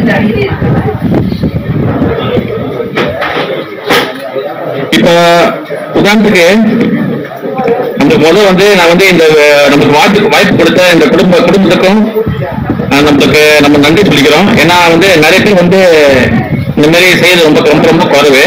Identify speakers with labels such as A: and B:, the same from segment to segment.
A: இப்போ உதாரணத்துக்கு அந்த முதல் வந்து நான் வந்து இந்த அஹ், நமக்கு வாய்ப்பு வாய்ப்பு கொடுத்த இந்த குடும்ப குடும்பத்துக்கும் அஹ், நம்மளுக்கு நம்ம நன்றி சொல்லிக்கிறோம் ஏன்னா வந்து நிறைய பேர் வந்து இந்த மாதிரி செய்யறது ரொம்ப ரொம்ப ரொம்ப குறைவு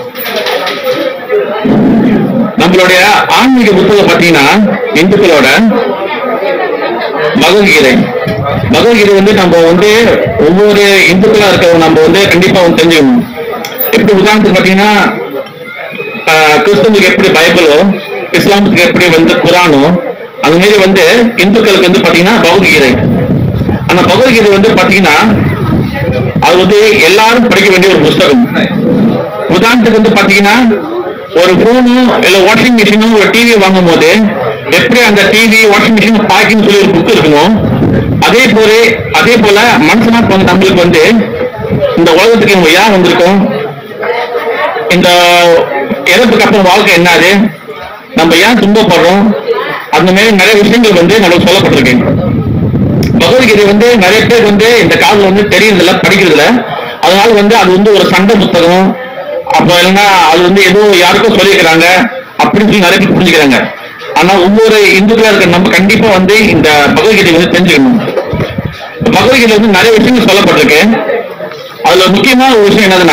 A: நம்மளுடைய ஆன்மீக புத்தகம் பார்த்தீங்கன்னா இந்துக்களோட பகவத்கீதை பகவத்கீதை வந்து நம்ம வந்து ஒவ்வொரு இந்துக்களா இருக்கிறவங்க நம்ம வந்து கண்டிப்பா வந்து தெரிஞ்சுக்கணும் எப்படி உதாரணத்துக்கு பார்த்தீங்கன்னா ஆஹ் கிறிஸ்தவங்களுக்கு எப்படி பைபிளோ இஸ்லாமுக்கு எப்படி வந்து குரானோ அந்த மாதிரி வந்து இந்துக்களுக்கு வந்து பாத்தீங்கன்னா பகவத்கீதை அந்த பகவத்கீதை வந்து பாத்தீங்கன்னா அது வந்து எல்லாரும் படிக்க வேண்டிய ஒரு புஸ்தகம் உதாரணத்துக்கு வந்து பாத்தீங்கன்னா ஒரு போனோ இல்ல வாஷிங் மிஷினோ ஒரு டிவி வாங்கும் போது எப்படி அந்த டிவி வாஷிங் மிஷின் பாக்கின்னு சொல்லி ஒரு புக் இருக்கணும் அதே போல அதே போல மனுஷனா பிறந்த நம்மளுக்கு வந்து இந்த உலகத்துக்கு நம்ம ஏன் வந்திருக்கோம் இந்த இறப்புக்கு அப்புறம் வாழ்க்கை என்னது நம்ம ஏன் துன்பப்படுறோம் அந்த மாதிரி நிறைய விஷயங்கள் வந்து நமக்கு சொல்லப்பட்டிருக்கு பகவத்கீதை வந்து நிறைய பேர் வந்து இந்த காலம் வந்து தெரியறதில்ல படிக்கிறதில்ல அதனால வந்து அது வந்து ஒரு சண்டை புத்தகம் அப்ப இல்லைன்னா அது வந்து ஏதோ யாருக்கோ சொல்லியிருக்கிறாங்க அப்படின்னு சொல்லி நிறைய பேர் புரிஞ்சுக்கிறாங்க ஆனா ஒவ்வொரு இந்துக்களா இருக்க நம்ம கண்டிப்பா வந்து இந்த பகவத்கீதை வந்து தெரிஞ்சுக்கணும் பகவத்கீதை வந்து நிறைய விஷயங்கள் சொல்லப்பட்டிருக்கு அதுல முக்கியமான ஒரு விஷயம் என்னதுன்னா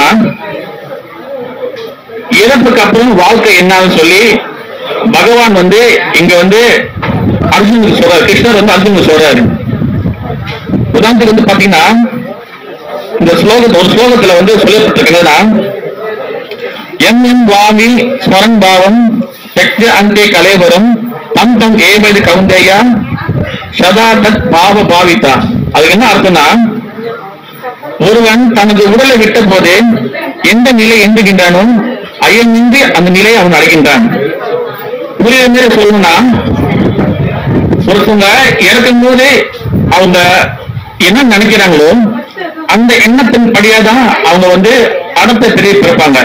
A: இறப்புக்கு அப்புறம் வாழ்க்கை என்னன்னு சொல்லி பகவான் வந்து இங்க வந்து அர்ஜுனுக்கு சொல்றாரு கிருஷ்ணர் வந்து அர்ஜுனுக்கு சொல்றாரு உதாரணத்துக்கு வந்து பாத்தீங்கன்னா இந்த ஸ்லோகத்தை ஒரு ஸ்லோகத்துல வந்து சொல்லப்பட்டிருக்கிறதுனா எம் எம் வாமி ஸ்மரன் பாவம் தெக்க அந்தே கலேவரம் தம் தம் ஏவது கவுந்தேயா சதா தத் பாவ பாவிதா அதுக்கு என்ன அர்த்தம்னா ஒருவன் தனது உடலை விட்ட போது எந்த நிலை எந்துகின்றானோ அயமின்றி அந்த நிலையை அவன் அடைகின்றான் புரியுற மாதிரி சொல்லணும்னா ஒருத்தவங்க இறக்கும் போது அவங்க என்ன நினைக்கிறாங்களோ அந்த எண்ணத்தின் படியாதான் அவங்க வந்து அடுத்த பிரிவு பிறப்பாங்க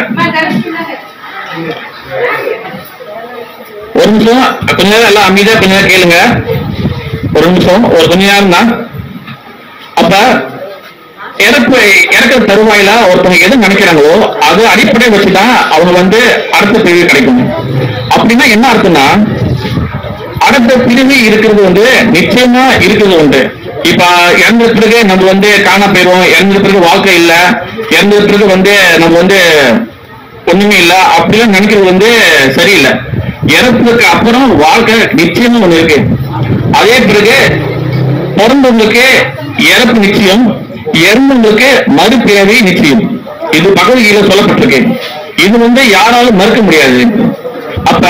A: ஒரு நிமிஷம் கொஞ்ச நேரம் எல்லாம் அமைதியா கொஞ்ச நேரம் கேளுங்க ஒரு நிமிஷம் ஒரு கொஞ்ச நேரம் தான் அப்ப இறப்பு இறக்குற தருவாயில ஒருத்தவங்க எது நினைக்கிறாங்களோ அது அடிப்படை வச்சுதான் அவங்க வந்து அடுத்த பிரிவு கிடைக்கும் அப்படின்னா என்ன அர்த்தம்னா அடுத்த பிரிவு இருக்கிறது வந்து நிச்சயமா இருக்கிறது உண்டு இப்ப இறந்த பிறகு நம்ம வந்து காண போயிரும் இறந்த பிறகு வாழ்க்கை இல்ல இறந்த பிறகு வந்து நம்ம வந்து ஒண்ணுமே இல்ல அப்படிலாம் நினைக்கிறது வந்து சரியில்லை இறப்புக்கு அப்புறம் வாழ்க்கை நிச்சயமா ஒண்ணு இருக்கு அதே பிறகு பிறந்தவங்களுக்கு இறப்பு நிச்சயம் இறந்தவங்களுக்கு மறுபிறவி நிச்சயம் இது பகவத்கீதையில சொல்லப்பட்டிருக்கு இது வந்து யாராலும் மறுக்க முடியாது அப்ப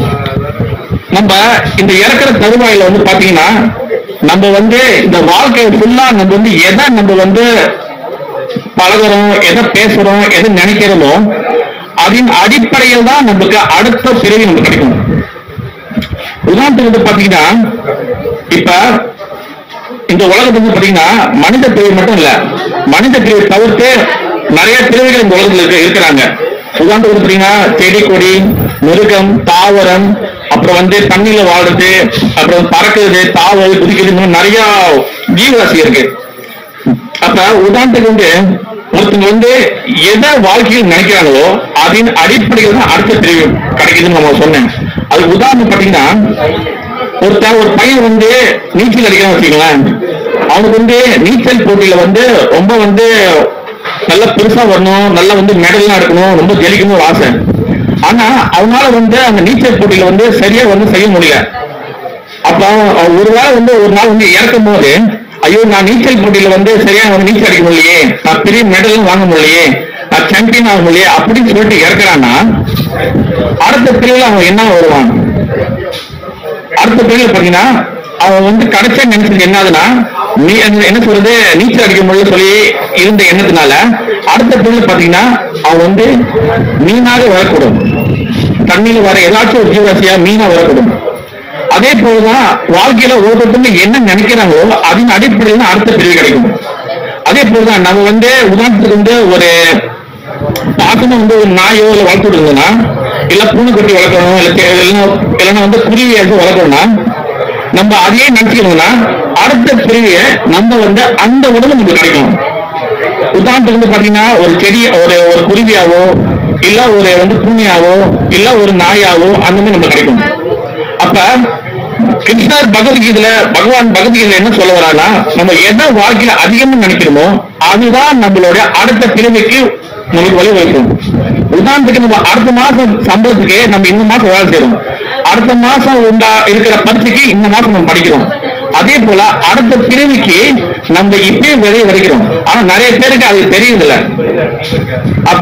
A: நம்ம இந்த இறக்குற தருவாயில வந்து பாத்தீங்கன்னா நம்ம வந்து இந்த வாழ்க்கையை ஃபுல்லா நம்ம வந்து எதை நம்ம வந்து பழகுறோம் எதை பேசுறோம் எதை நினைக்கிறோமோ அதன் அடிப்படையில் தான் நமக்கு அடுத்த பிறவி நமக்கு கிடைக்கும் உதாரணத்துக்கு வந்து பாத்தீங்கன்னா இப்ப இந்த உலகத்துல வந்து பாத்தீங்கன்னா மனித பிரிவு மட்டும் இல்ல மனித பிரிவை தவிர்த்து நிறைய பிரிவுகள் இந்த உலகத்துல இருக்கு- இருக்கிறாங்க உதாரணத்துக்கு வந்து பாத்தீங்கன்னா செடி கொடி மிருகம் தாவரம் அப்புறம் வந்து தண்ணியில வாடுறது அப்புறம் பறக்குறது தாவல் குதிக்கிறது இந்த மாதிரி நிறைய ஜீவராசி இருக்கு அப்ப உதாரணத்துக்கு வந்து ஒருத்தங்க வந்து எதை வாழ்க்கையில் நினைக்கிறாங்களோ அதன் அடிப்படையில் தான் அடுத்த பிரிவு கிடைக்குதுன்னு நம்ம சொன்னேன் அது உதாரணம் பாத்தீங்கன்னா ஒருத்தன் ஒரு பையன் வந்து நீச்சல் அடிக்கிறான்னு வச்சுக்கலாம் அவனுக்கு வந்து நீச்சல் போட்டியில வந்து ரொம்ப வந்து நல்லா பெருசா வரணும் நல்லா வந்து மெடல்லாம் எடுக்கணும் ரொம்ப ஜெயிக்கணும் ஒரு ஆசை ஆனா அவனால வந்து அந்த நீச்சல் போட்டியில வந்து சரியா வந்து செய்ய முடியல அப்ப அவன் அவன் ஒரு வேளை வந்து ஒரு நாள் வந்து இறக்கும் போது ஐயோ நான் நீச்சல் போட்டியில வந்து சரியா வந்து நீச்சல் அடிக்க முடியலையே நான் பெரிய மெடலும் வாங்க முடியலையே நான் சாம்பியன் ஆக முடியலையே அப்படின்னு சொல்லிட்டு இறக்குறான்னா அடுத்த பிரிவில் அவன் என்ன வருவான் அடுத்த பிரிவில் பாத்தீங்கன்னா அவன் வந்து கடைசியா நினைச்சது என்னதுன்னா நீ என்ன என்ன சொல்றது நீச்சல் அடிக்க முடியல சொல்லி இருந்த எண்ணத்தினால அடுத்த பிரிவில் பாத்தீங்கன்னா அவன் வந்து மீனாக வரக்கூடும் தண்ணியில வர ஏதாச்சும் ஒரு ஜீவராசியா மீனா வரக்கூடும் அதே போலதான் வாழ்க்கையில ஒவ்வொருத்தரும் என்ன நினைக்கிறாங்களோ அதன் அடிப்படையில் தான் அடுத்த பிரிவு கிடைக்கும் அதே போலதான் நம்ம வந்து உதாரணத்துக்கு வந்து ஒரு பாசமா வந்து ஒரு நாயோ இல்ல வளர்த்து இருந்தோம்னா இல்ல பூனைக்குட்டி வளர்க்கணும் இல்ல தே- இல்லைன்னா இல்லைன்னா வந்து குருவி எடுத்து வளர்க்கணும்னா நம்ம அதையே நினைச்சுக்கணும்னா அடுத்த பிரிவிய நம்ம வந்து அந்த உடம்பு நமக்கு கிடைக்கும் உதாரணத்துக்கு வந்து பாத்தீங்கன்னா ஒரு செடி ஒரு ஒரு குருவியாவோ இல்ல ஒரு வந்து பூனையாவோ இல்ல ஒரு நாயாவோ அந்த மாதிரி நம்ம கிடைக்கும் அப்ப கிருஷ்ணர் பகவத்கீதையில பகவான் பகவத்கீதையில என்ன சொல்ல வரானா நம்ம எதை வாழ்க்கையில அதிகமா நினைக்கிறோமோ அதுதான் நம்மளுடைய அடுத்த பிறவிக்கு நமக்கு வழி வைக்கும் உதாரணத்துக்கு நம்ம அடுத்த மாசம் சம்பளத்துக்கு நம்ம இந்த மாசம் வேலை செய்யறோம் அடுத்த மாசம் உண்டா இருக்கிற பரீட்சைக்கு இந்த மாசம் நம்ம படிக்கிறோம் அதே போல அடுத்த பிறவிக்கு நம்ம இப்பயே விதைய விதைக்கிறோம் ஆனா நிறைய பேருக்கு அது தெரியுதில்ல அப்ப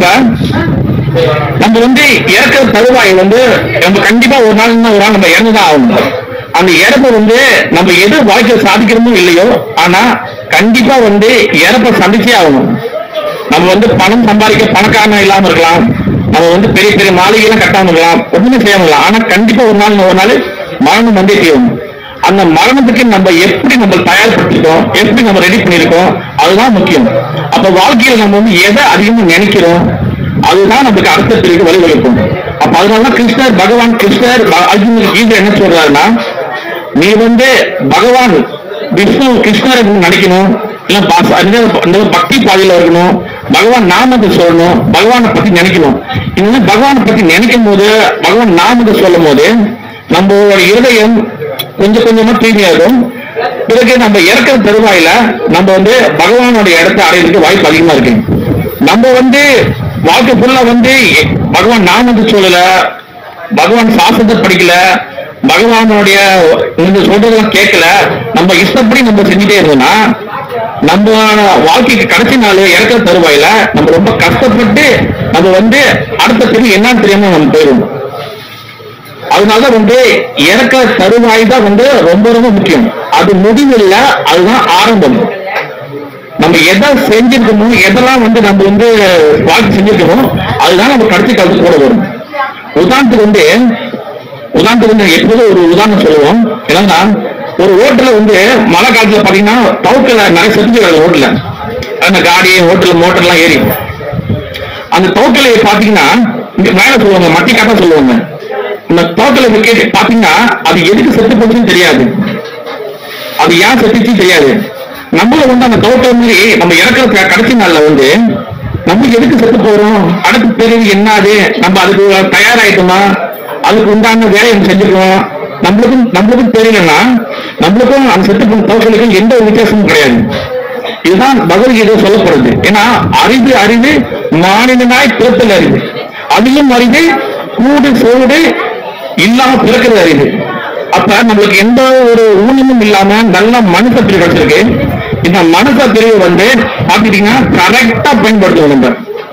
A: நம்ம வந்து இறக்குற தருவாய் வந்து நம்ம கண்டிப்பா ஒரு நாள் இல்லைன்னா ஒரு நாள் நம்ம இறந்துதான் ஆகணும் அந்த இறப்பு வந்து நம்ம எது வாழ்க்கையில் சாதிக்கிறோமோ இல்லையோ ஆனா கண்டிப்பா வந்து இறப்பை சந்திச்சே ஆகணும் நம்ம வந்து பணம் சம்பாதிக்க பணக்காரனா இல்லாம இருக்கலாம் நம்ம வந்து பெரிய பெரிய மாளிகைலாம் கட்டாம இருக்கலாம் ஒண்ணுமே செய்யாம இருக்கலாம் ஆனா கண்டிப்பா ஒரு நாள் ஒரு நாள் மரணம் வந்தே தீரும் அந்த மரணத்துக்கு நம்ம எப்படி நம்ம தயார்படுத்திருக்கோம் எப்படி நம்ம ரெடி பண்ணிருக்கோம் அதுதான் முக்கியம் அப்ப வாழ்க்கையில நம்ம வந்து எதை அதிகமா நினைக்கிறோம் அதுதான் நமக்கு அடுத்த பிரிவுக்கு வழிவகுக்கும் அப்ப அதனாலதான் கிருஷ்ணர் பகவான் கிருஷ்ணர் ப- அர்ஜுனுக்கு கீதை என்ன சொல்றாருன்னா நீ வந்து பகவான் விஷ்ணு கிருஷ்ணரை வந்து நினைக்கணும் இல்ல பா- இந்த இந்த பக்தி பாதையில இருக்கணும் பகவான் நாமத்தை சொல்லணும் பகவானை பத்தி நினைக்கணும் இந்த மாதிரி பகவானை பத்தி நினைக்கும் போது பகவான் நாமத்தை சொல்லும் போது நம்மளோட இருதயம் கொஞ்சம் கொஞ்சமா தூய்மையாகும் பிறகு நம்ம இறக்கிற தருவாயில நம்ம வந்து பகவானோட இடத்தை அடையிறதுக்கு வாய்ப்பு அதிகமா இருக்கு நம்ம வந்து வாழ்க்கை ஃபுல்லா வந்து பகவான் நாமத்தை சொல்லல பகவான் சாஸ்திரத்தை படிக்கல பகவானுடைய இந்த சொல்றதெல்லாம் கேட்கல நம்ம இஷ்டப்படி நம்ம செஞ்சுட்டே இருந்தோம்னா நம்ம வாழ்க்கைக்கு கடைசி நாள் இறக்க தருவாயில நம்ம ரொம்ப கஷ்டப்பட்டு நம்ம வந்து அடுத்த பிரிவு என்னன்னு தெரியாம நம்ம போயிடும் அதனால வந்து இறக்க தருவாய் தான் வந்து ரொம்ப ரொம்ப முக்கியம் அது முடிவில்லை அதுதான் ஆரம்பம் நம்ம எதை செஞ்சிருக்கோமோ எதெல்லாம் வந்து நம்ம வந்து வாழ்க்கை செஞ்சிருக்கோமோ அதுதான் நம்ம கடைசி காலத்துக்கு கூட வரும் உதாரணத்துக்கு வந்து உதாரணத்துக்கு வந்து எப்போதும் ஒரு உதாரணம் சொல்லுவோம் என்னன்னா ஒரு ஹோட்டல்ல வந்து மழை காலத்துல பாத்தீங்கன்னா தவுக்கல நிறைய செஞ்சு ஹோட்டல்ல அந்த காடி ஹோட்டல் மோட்டர்லாம் ஏறி அந்த தோட்டலையை பாத்தீங்கன்னா இங்க மேல சொல்லுவாங்க மட்டி காட்டா சொல்லுவாங்க இந்த தோட்டலை கேட்டு பாத்தீங்கன்னா அது எதுக்கு செத்து போச்சுன்னு தெரியாது அது ஏன் செத்துச்சு தெரியாது நம்மள வந்து அந்த தோட்டம் மாதிரி நம்ம இறக்குற கடைசி நாள்ல வந்து நம்ம எதுக்கு செத்து போறோம் அடுத்த பிறகு என்னது நம்ம அதுக்கு தயாராயிட்டோமா அதுக்கு உண்டான வேலையை நம்ம செஞ்சுக்கணும் நம்மளுக்கும் நம்மளுக்கும் தெரியலன்னா நம்மளுக்கும் அந்த செத்து போன தோட்டலுக்கும் எந்த ஒரு வித்தியாசமும் கிடையாது இதுதான் பகவத்கீதை சொல்லப்படுது ஏன்னா அறிவு அறிவு மாநிலனாய் பிறத்தல் அறிவு அதிலும் அறிவு கூடு சோடு இல்லாம பிறக்கிறது அறிவு அப்ப நம்மளுக்கு எந்த ஒரு ஊனமும் இல்லாம நல்ல மனுஷ பிரிவு கிடைச்சிருக்கு இந்த மனுஷ பிரிவு வந்து பாத்துட்டீங்கன்னா கரெக்டா பயன்படுத்தணும் நம்ம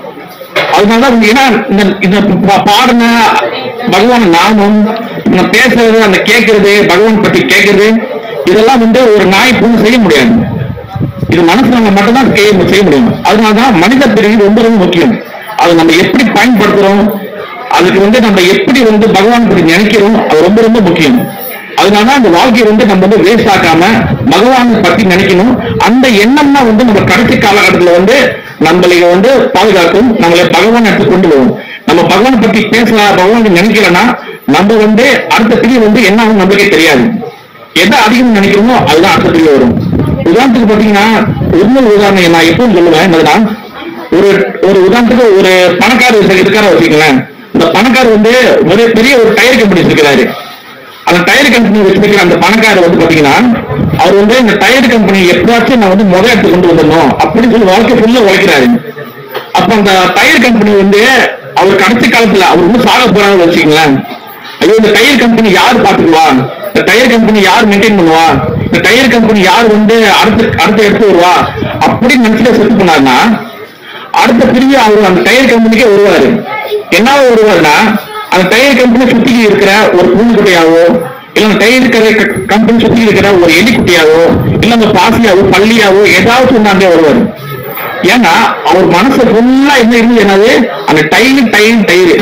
A: அதனால வந்து ஏன்னா இந்த இந்த பா- பாடின பகவான் நாமம் இந்த பேசுறது அந்த கேட்கறது பகவான் பத்தி கேட்கறது இதெல்லாம் வந்து ஒரு நாய் பொண்ணு செய்ய முடியாது இது மனசுல மட்டும்தான் செய்ய செய்ய முடியும் அதனாலதான் மனித பிரிவு ரொம்ப ரொம்ப முக்கியம் அதை நம்ம எப்படி பயன்படுத்துறோம் அதுக்கு வந்து நம்ம எப்படி வந்து பகவான் பத்தி நினைக்கிறோம் அது ரொம்ப ரொம்ப முக்கியம் அதனால அந்த வாழ்க்கையை வந்து நம்ம வந்து வேஸ்ட் ஆக்காம பகவானை பத்தி நினைக்கணும் அந்த எண்ணம் தான் வந்து நம்ம கடைசி காலகட்டத்துல வந்து நம்மளை வந்து பாதுகாக்கும் நம்மளை பகவான் எடுத்து கொண்டு போகும் நம்ம பகவானை பத்தி பேசலாம் பகவான் நினைக்கலன்னா நம்ம வந்து அடுத்த பிரிவு வந்து என்ன ஆகும் நம்மளுக்கே தெரியாது எதை அதிகம் நினைக்கிறோமோ அதுதான் அடுத்த பிரிவு வரும் உதாரணத்துக்கு பாத்தீங்கன்னா இன்னொரு உதாரணம் நான் எப்பவும் சொல்லுவேன் என்னதுன்னா ஒரு ஒரு உதாரணத்துக்கு ஒரு பணக்காரர் இருக்கார வச்சுக்கலாம் இந்த பணக்காரர் வந்து ஒரு பெரிய ஒரு டயர் கம்பெனி வச்சிருக்கிறாரு அந்த டயர் கம்பெனி வச்சிருக்கிற அந்த பணக்காரர் வந்து பாத்தீங்கன்னா அவர் வந்து இந்த டயர் கம்பெனி எப்படாச்சும் நான் வந்து முதல் எடுத்து கொண்டு வந்துடணும் அப்படின்னு சொல்லி வாழ்க்கை ஃபுல்லா உழைக்கிறாரு அப்ப அந்த டயர் கம்பெனி வந்து அவர் கடைசி காலத்துல அவர் வந்து சாக போறாங்க வச்சுக்கங்களேன் ஐயோ இந்த டயர் கம்பெனி யார் பாத்துக்குவா இந்த டயர் கம்பெனி யார் மெயின்டைன் பண்ணுவா இந்த டயர் கம்பெனி யார் வந்து அடுத்து அடுத்து எடுத்து வருவா அப்படின்னு நினைச்சுட்டு செத்து பண்ணாருன்னா அடுத்த பிரிவு அவர் அந்த டயர் கம்பெனிக்கே வருவாரு என்ன வருவாருன்னா அந்த டயர் கம்பெனி சுத்தி இருக்கிற ஒரு பூனைக்குட்டியாவோ இல்ல அந்த டயர் இருக்கிற கம்பெனி சுத்தி இருக்கிற ஒரு எலிக்குட்டியாவோ இல்ல அந்த பாசியாவோ பள்ளியாவோ ஏதாவது ஒண்ணு அங்கே வருவாரு ஏன்னா அவர் மனசு ஃபுல்லா என்ன இருந்து என்னது அந்த டயர் டயர் டயர்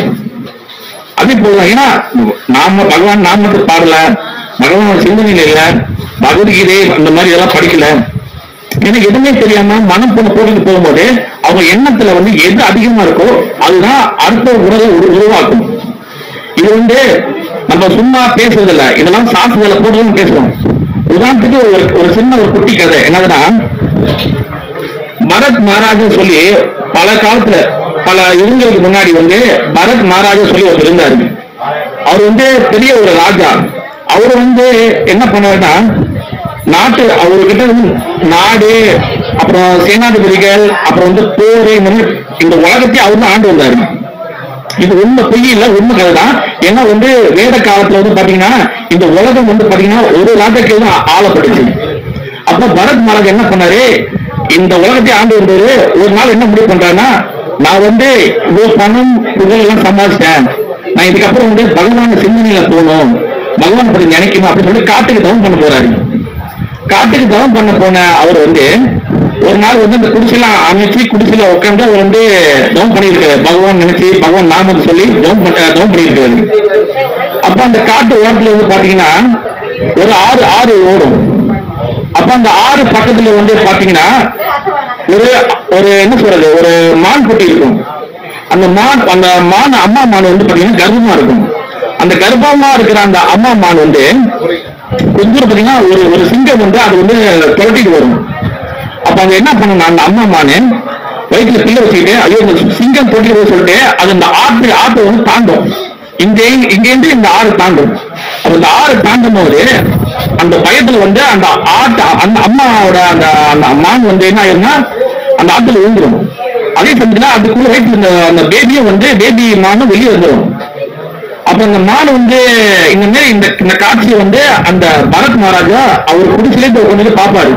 A: அதே போல ஏன்னா நாம பகவான் நாமத்தை பாடல பகவான் சிந்தனையில இல்ல பகவத்கீதை அந்த மாதிரி இதெல்லாம் படிக்கல ஏன்னா எதுவுமே தெரியாம மனம் போன கோவிலுக்கு போகும்போது அவங்க எண்ணத்துல வந்து எது அதிகமா இருக்கோ அதுதான் அடுத்த உறவை உரு- உருவாக்கும் இது வந்து நம்ம சும்மா பேசுறது இல்ல இதெல்லாம் சாஸ்திரத்துல போடுறோம் பேசுறோம் உதாரணத்துக்கு ஒரு ஒரு சின்ன ஒரு குட்டி கதை என்னதுன்னா பரத் மகாராஜா சொல்லி பல காலத்துல பல யுகங்களுக்கு முன்னாடி வந்து பரத் மகாராஜா சொல்லி ஒருத்தர் இருந்தாரு அவர் வந்து பெரிய ஒரு ராஜா அவர் வந்து என்ன பண்ணாருன்னா நாட்டு அவர்கிட்ட வந்து நாடு அப்புறம் சேனாதிபதிகள் அப்புறம் வந்து போர் இந்த மாதிரி இந்த உலகத்தையே அவர் தான் ஆண்டு வந்தாரு இது உண்மை பொய் இல்ல உண்மை கதை தான் ஏன்னா வந்து வேத காலத்துல வந்து பாத்தீங்கன்னா இந்த உலகம் வந்து பாத்தீங்கன்னா ஒரு ராஜாக்கு தான் ஆளப்பட்டுச்சு அப்ப பரத் மகாராஜ் என்ன பண்ணாரு இந்த உலகத்தை ஆண்டு வந்தது ஒரு நாள் என்ன முடிவு பண்றாருன்னா நான் வந்து இவ்வளவு பணம் புகழ் எல்லாம் சம்பாதிச்சேன் நான் இதுக்கப்புறம் வந்து பகவான் சிந்தனையில போகணும் பகவான் பத்தி நினைக்கணும் அப்படின்னு சொல்லி காட்டுக்கு தவம் பண்ண போறாரு காட்டுக்கு தவம் பண்ண போன அவர் வந்து ஒரு நாள் வந்து இந்த குடிசைலாம் அமைச்சு குடிசையில உட்காந்து அவர் வந்து தவம் பண்ணியிருக்காரு பகவான் நினைச்சு பகவான் நாமத்தை சொல்லி தவம் பண்ண தவம் பண்ணியிருக்காரு அப்ப அந்த காட்டு ஓரத்துல வந்து பாத்தீங்கன்னா ஒரு ஆறு ஆறு ஓடும் அப்ப அந்த ஆறு பக்கத்துல வந்து பாத்தீங்கன்னா ஒரு ஒரு என்ன சொல்றது ஒரு மான் குட்டி இருக்கும் அந்த மான் அந்த மான் அம்மா மான் வந்து பாத்தீங்கன்னா கர்ப்பமா இருக்கும் அந்த கர்ப்பமா இருக்கிற அந்த அம்மா மான் வந்து கொஞ்சம் பாத்தீங்கன்னா ஒரு ஒரு சிங்கம் வந்து அது வந்து துரட்டிட்டு வரும் அப்ப அங்க என்ன பண்ணணும் அந்த அம்மா மானு வயிற்றுல பிள்ளை வச்சுக்கிட்டு ஐயோ இந்த சிங்கம் துரட்டிட்டு சொல்லிட்டு அது அந்த ஆற்று ஆற்றை வந்து தாண்டும் இங்க இங்க இருந்து இந்த ஆறு தாண்டும் அப்ப இந்த ஆறு தாண்டும் போது அந்த பயத்துல வந்து அந்த ஆட்டு அந்த அம்மாவோட அந்த அந்த மான் வந்து என்ன ஆயிரும்னா அந்த ஆத்துல விழுந்துரும் அதே சமயத்துல அதுக்குள்ள வயிற்று இந்த அந்த பேபியும் வந்து பேபி மானும் வெளியே வந்துடும் அப்ப இந்த மான் வந்து இந்த மாதிரி இந்த இந்த காட்சியை வந்து அந்த பரத் மகாராஜா அவர் குடிசிலே போய் கொண்டு வந்து பாப்பாரு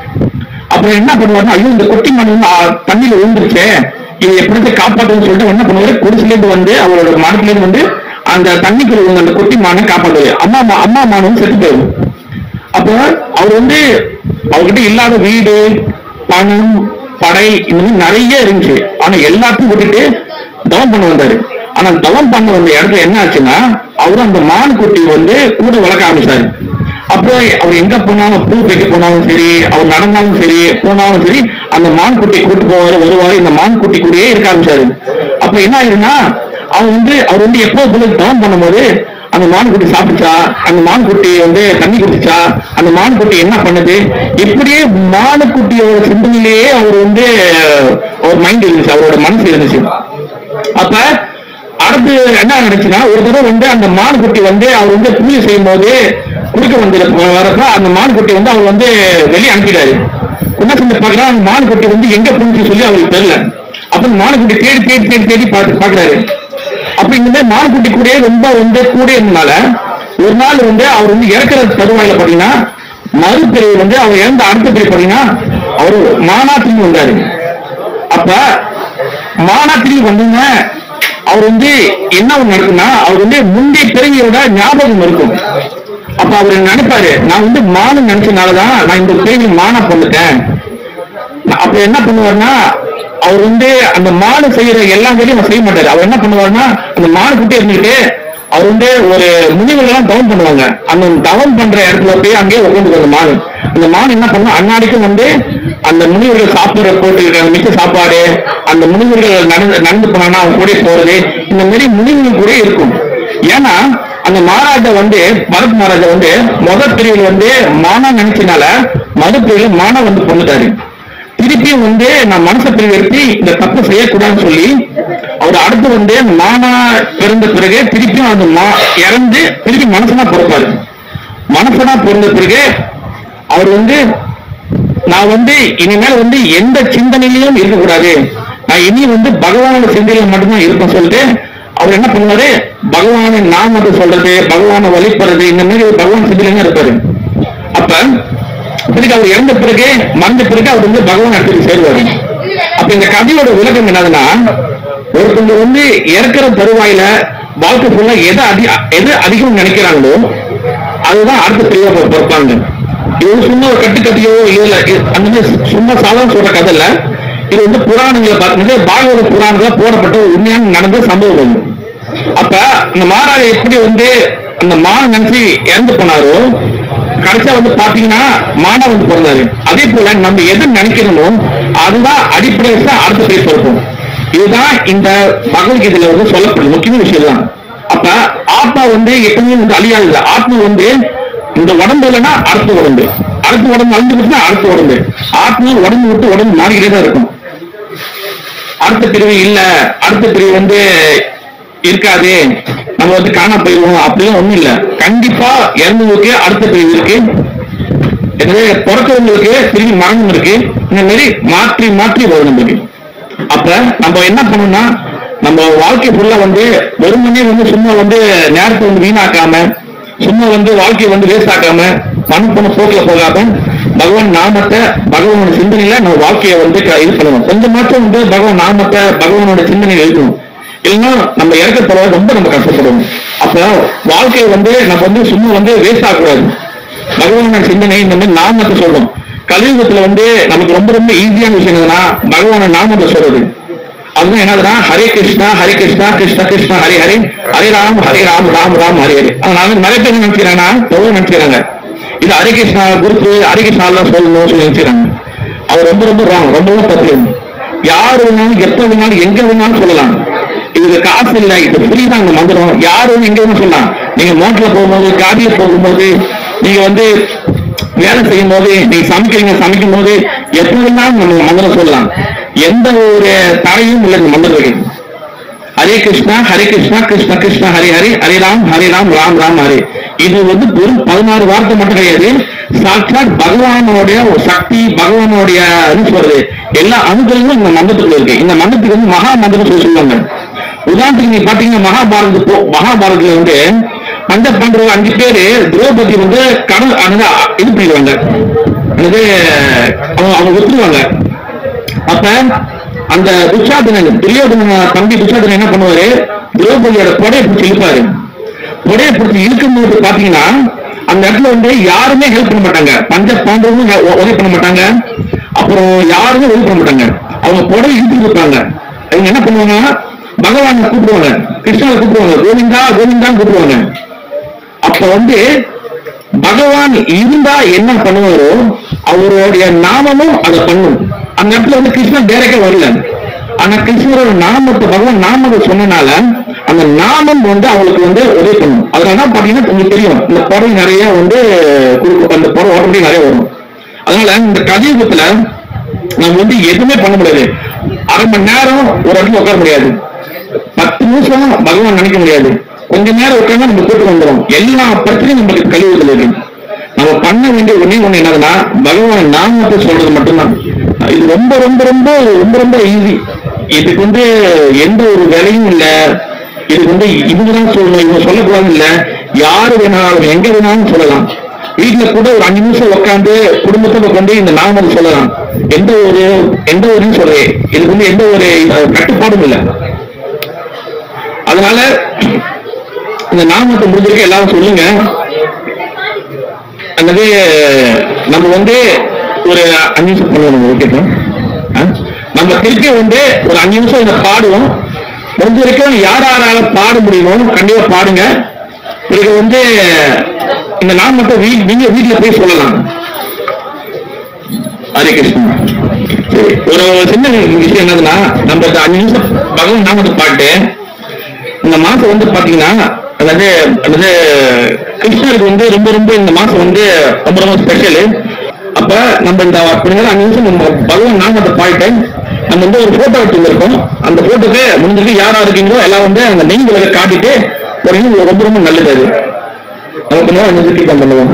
A: அப்புறம் என்ன பண்ணுவாருன்னா ஐயோ இந்த குட்டி மான் வந்து ஆ, தண்ணியில விழுந்துருச்சே இதை எப்படி காப்பாற்றுன்னு சொல்லிட்டு என்ன பண்ணுவாரு குடிசிலேருந்து வந்து அவரோட மரத்துலேருந்து வந்து அந்த தண்ணிக்குள்ள விழுந்த அந்த குட்டி மானை காப்பாற்றுவாரு அம்மா மா- அம்மா மானும் செத்து போயிடும் அப்ப அவர் வந்து அவர்கிட்ட இல்லாத வீடு பணம் படை இந்த மாதிரி நிறைய இருந்துச்சு ஆனா எல்லாத்தையும் விட்டுட்டு தவம் பண்ண வந்தாரு ஆனா தவம் பண்ண வந்த இடத்துல என்ன ஆச்சுன்னா அவரு அந்த மான் குட்டி வந்து கூட வளர்க்க ஆரம்பிச்சாரு அப்போ அவர் எங்க போனாலும் பூ வைக்க போனாலும் சரி அவர் நடந்தாலும் சரி போனாலும் சரி அந்த மான் குட்டி கூட்டு போவாரு வருவாரு இந்த மான் குட்டி கூடயே இருக்க ஆரம்பிச்சாரு அப்ப என்ன ஆயிருன்னா அவன் வந்து அவர் வந்து எப்போ போல தவம் பண்ணும்போது அந்த மான்குட்டி சாப்பிடுச்சா அந்த மான்குட்டி வந்து தண்ணி குடிச்சா அந்த மான்குட்டி என்ன பண்ணுது இப்படியே மானுக்குட்டியோட சிந்தனையிலேயே அவர் வந்து ஒரு மைண்ட் இருந்துச்சு அவரோட மனசு இருந்துச்சு அப்ப அடுத்து என்ன நடந்துச்சுன்னா ஒரு தடவை வந்து அந்த மான்குட்டி வந்து அவர் வந்து பூஜை செய்யும் போது குறுக்க வந்து வரப்ப அந்த மான்குட்டி வந்து அவர் வந்து வெளியே அனுப்பிட்டாரு என்ன செஞ்சு பாக்குறா அந்த மான்குட்டி வந்து எங்க போணுச்சு சொல்லி அவருக்கு தெரியல அப்ப அந்த மான்குட்டி தேடி தேடி தேடி தேடி பார்த்து பாக்குறாரு அப்ப இந்த மாதிரி மான்குட்டி கூட ரொம்ப வந்து கூட இருந்தனால ஒரு நாள் வந்து அவர் வந்து இறக்குற தருவாயில பாத்தீங்கன்னா மறுபிரிவு வந்து அவர் இறந்த அடுத்த பிரிவு பாத்தீங்கன்னா அவர் மானா திரும்பி வந்தாரு அப்ப மானா திரும்பி வந்தீங்க அவர் வந்து என்ன ஒண்ணு நடக்குன்னா அவர் வந்து முந்தைய பிறவியோட ஞாபகம் இருக்கும் அப்ப அவர் நினைப்பாரு நான் வந்து மானு நினைச்சனாலதான் நான் இந்த பிறவி மானா பொண்ணுட்டேன் அப்ப என்ன பண்ணுவாருன்னா அவர் வந்து அந்த மாடு செய்யற எல்லா வேலையும் அவர் செய்ய மாட்டாரு அவர் என்ன பண்ணுவாருன்னா அந்த மாடு குட்டி இருந்துட்டு அவர் வந்து ஒரு முனிவர்கள்லாம் தவம் பண்ணுவாங்க அந்த தவம் பண்ற இடத்துல போய் அங்கேயே உட்காந்து அந்த மாடு அந்த மாடு என்ன பண்ணும் அன்னாடிக்கும் வந்து அந்த முனிவர்கள் சாப்பிடுற போட்டு மிச்ச சாப்பாடு அந்த முனிவர்கள் நடந்து நடந்து போனாங்கன்னா அவங்க கூட போறது இந்த மாதிரி முனிவர்கள் கூட இருக்கும் ஏன்னா அந்த மகாராஜா வந்து பரத் மகாராஜா வந்து முதல் பிரிவில் வந்து மானா நினைச்சனால மறு பிரிவில் மானா வந்து பொண்ணுட்டாரு திருப்பியும் வந்து நான் மனசை பிரிவெடுத்து இந்த தப்பு செய்யக்கூடாதுன்னு சொல்லி அவர் அடுத்து வந்து மானா பிறந்த பிறகு திருப்பியும் அந்த மா இறந்து திருப்பி மனசனா பிறப்பாரு மனசனா பிறந்த பிறகு அவர் வந்து நான் வந்து இனிமேல் வந்து எந்த சிந்தனையிலையும் இருக்கக்கூடாது நான் இனி வந்து பகவானோட சிந்தனையில மட்டும்தான் இருப்பேன் சொல்லிட்டு அவர் என்ன பண்ணுவாரு பகவானின் நாமத்தை சொல்றது பகவானை வழிபடுறது இந்த மாதிரி ஒரு பகவான் சிந்தனையில இருப்பாரு அப்ப பிறகு அவர் இறந்த பிறகு மறந்த பிறகு அவர் வந்து பகவான் இடத்துக்கு சேருவாரு அப்ப இந்த கதையோட விளக்கம் என்னதுன்னா ஒருத்தவங்க வந்து இறக்குற தருவாயில வாழ்க்கை ஃபுல்லா எதை அதி எது அதிகம் நினைக்கிறாங்களோ அதுதான் அடுத்த பிரிவா பிறப்பாங்க இது வந்து சும்மா ஒரு கட்டுக்கதையோ இல்ல இது- அந்த மாதிரி சும்மா சாதாரண சொல்ற கதை இல்ல இது வந்து புராணங்களை பார்க்கும்போது பாகவத புராணங்கள போடப்பட்ட ஒரு உண்மையான நடந்த சம்பவம் ஒண்ணு அப்ப இந்த மாறாக எப்படி வந்து அந்த மான் நினைச்சு இறந்து போனாரோ கடைசியா வந்து பாத்தீங்கன்னா மானா வந்து பிறந்தாரு அதே போல நம்ம எது நினைக்கிறோமோ அதுதான் அடிப்படை வச்சு தான் அடுத்த பேர் பிறக்கும் இதுதான் இந்த பகவத்கீதையில வந்து சொல்லப்படுது முக்கியமான விஷயம் தான் அப்ப ஆத்மா வந்து எப்பவுமே வந்து அழியாது ஆத்மா வந்து இந்த உடம்பு இல்லைன்னா அடுத்த உடம்பு அடுத்த உடம்பு அழிஞ்சு போச்சுன்னா அடுத்த உடம்பு ஆத்மா உடம்பு விட்டு உடம்பு மாறிக்கிட்டே தான் இருக்கும் அடுத்த பிரிவு இல்ல அடுத்த பிரிவு வந்து இருக்காது நம்ம வந்து காண போயிடுவோம் அப்படிலாம் ஒண்ணும் இல்ல கண்டிப்பா இறந்தவங்களுக்கு அடுத்த பிரிவு இருக்கு எனவே பிறக்கிறவங்களுக்கு திரும்பி மரணம் இருக்கு இந்த மாதிரி மாற்றி மாற்றி வரும் நம்மளுக்கு அப்ப நம்ம என்ன பண்ணணும்னா நம்ம வாழ்க்கை ஃபுல்லா வந்து வெறுமனே வந்து சும்மா வந்து நேரத்தை வந்து வீணாக்காம சும்மா வந்து வாழ்க்கையை வந்து வேஸ்ட் ஆக்காம பணம் பண்ண போக்குல போகாம பகவான் நாமத்தை பகவானோட சிந்தனையில நம்ம வாழ்க்கையை வந்து க- இது பண்ணணும் கொஞ்சமாச்சும் வந்து பகவான் நாமத்தை பகவானோட சிந்தனையில எழுதணும் இல்லைன்னா நம்ம இறக்க போற ரொம்ப நம்ம கஷ்டப்படுவோம் அப்ப வாழ்க்கையை வந்து நம்ம வந்து சும்மா வந்து வேஸ்ட் ஆகக்கூடாது பகவானோட சிந்தனை இந்த மாதிரி நாமத்தை சொல்றோம் கலியுகத்துல வந்து நமக்கு ரொம்ப ரொம்ப ஈஸியான விஷயம் என்னதுன்னா பகவான நாமத்தை சொல்றது அதுதான் என்னதுன்னா ஹரே கிருஷ்ணா ஹரே கிருஷ்ணா கிருஷ்ண கிருஷ்ணா ஹரி ஹரி ஹரே ராம் ஹரே ராம் ராம் ராம் ஹரி ஹரி அதனால நிறைய பேர் என்ன நினைக்கிறாங்கன்னா எவ்வளவு நினைக்கிறாங்க இது ஹரே கிருஷ்ணா குருக்கு ஹரே கிருஷ்ணா எல்லாம் சொல்லணும் சொல்லி நினைக்கிறாங்க அது ரொம்ப ரொம்ப ராங் ரொம்ப ரொம்ப தப்பு யார் வேணாலும் எப்ப வேணாலும் எங்க வேணாலும் சொல்லலாம் இதுக்கு காசு இல்ல இது ஃப்ரீ தான் இந்த மந்திரம் யார் வேணும் எங்க வேணும் சொல்லலாம் நீங்க மோட்டர்ல போகும்போது காடியில போகும்போது நீங்க வந்து வேலை செய்யும் போது நீங்க சமைக்கிறீங்க சமைக்கும் போது எப்ப வேணாலும் நம்ம மந்திரம் சொல்லலாம் எந்த ஒரு தடையும் இல்லை இந்த மந்திரத்துக்கு ஹரே கிருஷ்ணா ஹரே கிருஷ்ணா கிருஷ்ண கிருஷ்ணா ஹரி ஹரி ஹரி ராம் ஹரி ராம் ராம் ராம் ஹரி இது வந்து வெறும் பதினாறு வார்த்தை மட்டும் கிடையாது சாட்சாத் பகவானுடைய ஒரு சக்தி பகவானுடைய என்ன சொல்றது எல்லா அனுகிரகமும் இந்த மந்திரத்துக்குள்ள இருக்கு இந்த மந்திரத்துக்கு வந்து மகா மந்திரம் சொல்லி சொல்லுவாங்க உதாரணத்துக்கு நீங்க பாத்தீங்கன்னா மகாபாரத போ- மகாபாரதத்துல வந்து பஞ்ச பாண்டவர்கள் அஞ்சு பேரு திரௌபதி வந்து கடல் அதாவது இது பண்ணிடுவாங்க அதாவது அவங்க அவங்க விட்டுருவாங்க அப்ப அந்த துஷாதனன் துரியோதன தம்பி துஷாதனன் என்ன பண்ணுவாரு திரௌபதியோட கொடையை பிடிச்சி இழுப்பாரு கொடையை பிடிச்சி இழுக்கும் போது பாத்தீங்கன்னா அந்த இடத்துல வந்து யாருமே ஹெல்ப் பண்ண மாட்டாங்க பஞ்ச பாண்டவரும் ஹெ- உதவி பண்ண மாட்டாங்க அப்புறம் யாருமே உதவி பண்ண மாட்டாங்க அவங்க கொடையை இழுத்து இருப்பாங்க அவங்க என்ன பண்ணுவாங்க பகவானை கூப்பிடுவாங்க கிருஷ்ணனை கூப்பிடுவாங்க கோவிந்தா கோவிந்தான்னு கூப்பிடுவாங்க அப்ப வந்து பகவான் இருந்தா என்ன பண்ணுவாரோ அவருடைய நாமமும் அதை பண்ணும் அந்த இடத்துல வந்து கிருஷ்ணன் டைரக்டா வரல ஆனா கிருஷ்ணரோட நாமத்தை பகவான் நாமத்தை சொன்னனால அந்த நாமம் வந்து அவங்களுக்கு வந்து உதவி பண்ணும் அதனாலதான் பாத்தீங்கன்னா உங்களுக்கு தெரியும் இந்த பறவை நிறைய வந்து குறுக்கு- அந்த பறவை ஓட்டப்படி நிறைய வரும் அதனால இந்த கலியுகத்துல நம்ம வந்து எதுவுமே பண்ண முடியாது அரை மணி நேரம் ஒரு இடத்துல உட்கார முடியாது பத்து நிமிஷம் பகவான் நினைக்க முடியாது கொஞ்ச நேரம் உட்கார்ந்தா நம்ம கூட்டு வந்துடும் எல்லா பிரச்சனையும் நமக்கு கழிவுகள் இருக்கு நம்ம பண்ண வேண்டிய ஒண்ணே ஒண்ணு என்னதுன்னா பகவான் நாமத்தை சொல்றது மட்டும்தான் இது ரொம்ப ரொம்ப ரொம்ப ரொம்ப ரொம்ப ஈஸி இதுக்கு வந்து எந்த ஒரு வேலையும் இல்ல இதுக்கு வந்து இவங்க தான் சொல்லணும் இவங்க சொல்லக்கூடாது இல்ல யாரு வேணாலும் எங்க வேணாலும் சொல்லலாம் வீட்டுல கூட ஒரு அஞ்சு நிமிஷம் உட்காந்து குடும்பத்துல கொண்டு இந்த நாமத்தை சொல்லலாம் எந்த ஒரு எந்த ஒரு சொல்றேன் இதுக்கு வந்து எந்த ஒரு அஹ், கட்டுப்பாடும் இல்லை அதனால இந்த நாமத்தை முடிஞ்சிருக்க எல்லாரும் சொல்லுங்க அல்லது நம்ம வந்து ஒரு அஞ்சு நிமிஷம் பண்ணுவோம் ஓகேப்பா ஆ? நம்ம திருப்பி வந்து ஒரு அஞ்சு நிமிஷம் இதை பாடுவோம் முடிஞ்ச வரைக்கும் யார் யாரால பாட முடியுமோ கண்டிப்பா பாடுங்க பிறகு வந்து இந்த நாமத்தை வீ நீங்க வீட்டுல போய் சொல்லலாம் ஹரே கிருஷ்ணா சரி ஒரு சின்ன விஷயம் என்னதுன்னா நம்ம இந்த அஞ்சு நிமிஷம் பகவான் நாமத்தை பாட்டு இந்த மாசம் வந்து பாத்தீங்கன்னா அதாவது அதாவது கிருஷ்ணருக்கு வந்து ரொம்ப ரொம்ப இந்த மாசம் வந்து ரொம்ப ரொம்ப ஸ்பெஷல் அப்ப நம்ம இந்த அப்படிங்கிற அஞ்சு நிமிஷம் நம்ம பகவான் நாமத்தை பாடிட்டு நம்ம வந்து ஒரு போட்டோ எடுத்துருக்கோம் அந்த போட்டோக்கு முடிஞ்சிருக்கு யாரா இருக்கீங்களோ எல்லாம் வந்து அந்த நெய் விளக்க காட்டிட்டு ஒரு இது ரொம்ப ரொம்ப நல்லது அது நம்ம கொஞ்சம் அஞ்சு நிமிஷம் பண்ணுவோம்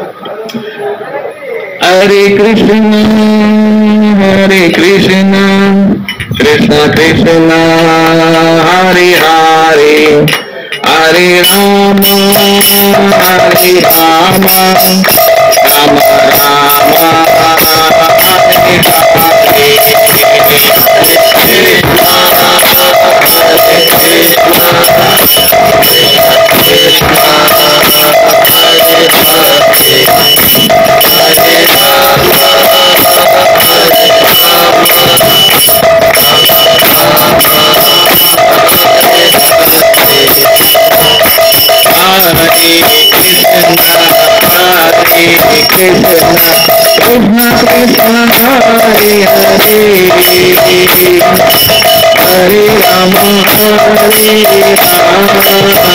A: Hare Krishna Hare Krishna Krishna Krishna Hare Hare Hare Rama Hare Rama Rama Rama Hare Hare Krishna, Hare Krishna, Krishna Krishna, Hare Hare, Hare Rama, Hare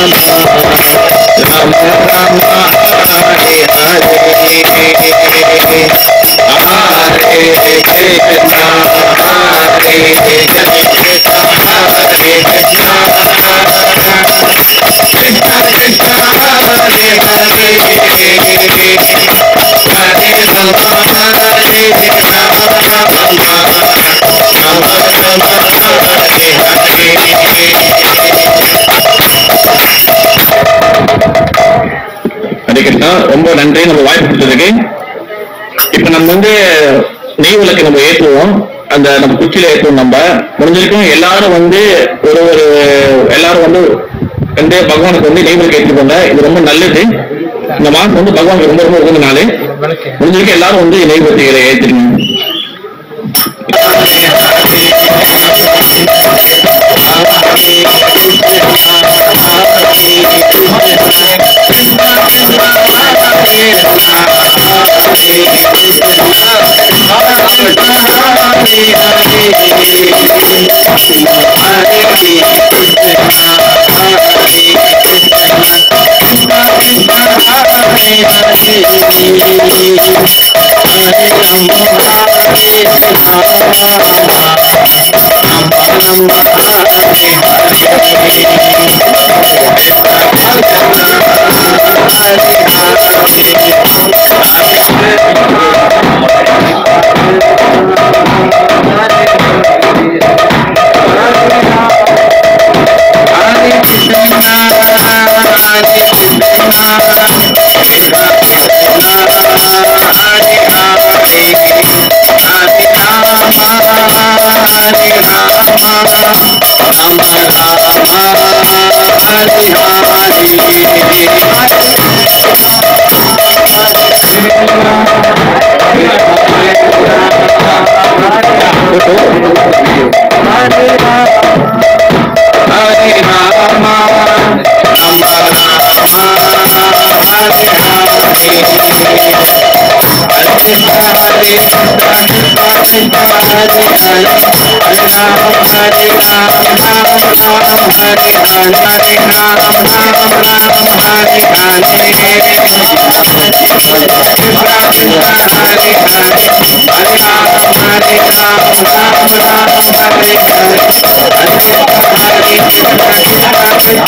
A: Rama, Rama Rama, Hare Hare. Harikrishna ரொம்ப நன்றி நம்ம வாய்ப்பு கொடுத்ததுக்கு இப்ப நம்ம வந்து நெய் விளக்கு நம்ம ஏற்றுவோம் அந்த நம்ம குச்சியில ஏற்றுவோம் நம்ம முடிஞ்சிருக்கும் எல்லாரும் வந்து ஒரு ஒரு எல்லாரும் வந்து வந்து பகவானுக்கு வந்து நெய் விளக்கு ஏற்றுக்கோங்க இது ரொம்ப நல்லது இந்த மாசம் வந்து பகவானுக்கு ரொம்ப ரொம்ப உகந்த நாள் முடிஞ்சிருக்கும் எல்லாரும் வந்து நெய் விளக்குகளை ஏற்றுக்கணும்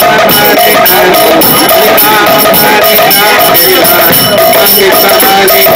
B: Hare